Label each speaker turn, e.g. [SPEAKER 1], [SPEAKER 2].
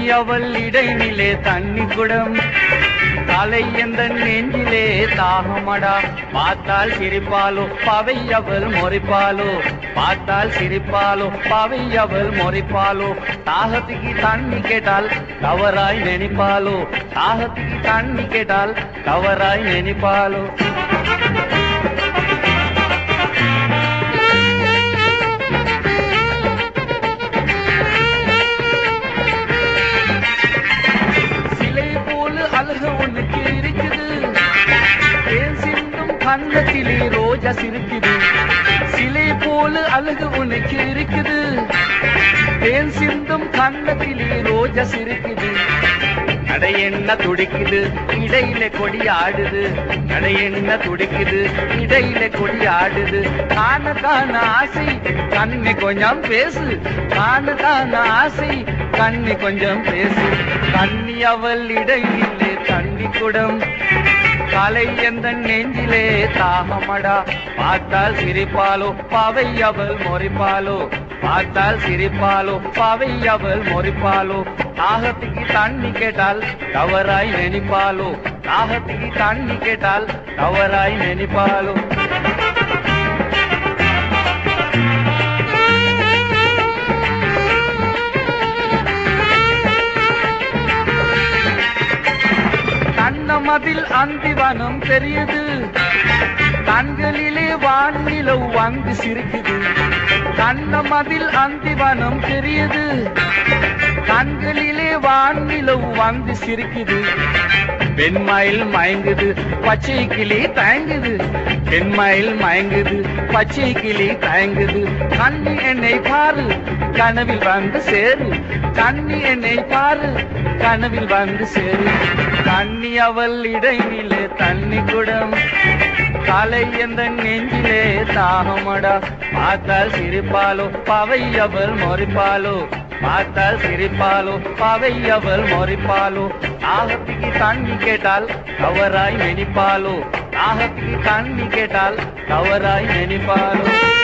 [SPEAKER 1] அவள் இடைநிலே தண்ணி குடம் தலை எந்த நெஞ்சிலே தாகமடா பார்த்தால் சிரிப்பாலோ பவை அவள் முறைப்பாலோ பார்த்தால் சிரிப்பாலோ பவை அவள் முறைப்பாலோ தாகத்துக்கு தண்ணி கேட்டால் தவறாய் நினைப்பாலோ தாகத்துக்கு தண்ணி கேட்டால் தவறாய் நினைப்பாலோ சிலை போல அழகு உனக்கு இருக்குது தேன் சிந்தும் கண்ணத்திலே ரோஜா சிரிக்குது சிலை போல அழகு உனக்கு இருக்குது தேன் சிந்தும் கண்ணத்திலே ரோஜா சிரிக்குது நடை என்ன துடிக்குது இடையில கொடி ஆடுது நடை என்ன துடிக்குது இடையில கொடி ஆடுது காண காண ஆசை கண்ணை கொஞ்சம் பேசு காண காண ஆசை கண்ணை கொஞ்சம் பேசு கண்ணி அவள் இடையிலே தண்ணி குடம் கலை எந்த நெஞ்சிலே தாகமடா பார்த்தால் சிரிப்பாலோ பவை அவள் முறைப்பாலோ பார்த்தால் சிரிப்பாலோ பவை அவள் முறைப்பாலோ தாகத்துக்கு தண்ணி கேட்டால் தவறாய் நினைப்பாலோ தாகத்துக்கு தண்ணி கேட்டால் தவறாய் நினைப்பாலோ கண்ணமதில் அந்திவனம் தெரியுது கண்களிலே வானிலவு வந்து சிரிக்குது கண்ணமதில் அந்திவனம் தெரியுது கண்களிலே வானிலவு வந்து சிரிக்குது பெண்மயில் மயங்குது பச்சை கிளி தயங்குது பெண்மயில் மயங்குது பச்சை கிளி தயங்குது கண்ணி என்னை பாரு கனவில் வந்து சேரு கண்ணி என்னை பாரு கனவில் வந்து சேரு கண்ணி அவள் இடையிலே தண்ணி குடம் காலை எந்த நெஞ்சிலே தாகமடா பார்த்தால் சிரிப்பாலோ பவை அவள் மொறிப்பாலோ பார்த்தால் சிரிப்பாலோ பவை அவள் மொறிப்பாலோ தாகத்துக்கு தண்ணி கேட்டால் தவறாய் நினைப்பாலோ தாகத்துக்கு தண்ணி கேட்டால் தவறாய் நினைப்பாலோ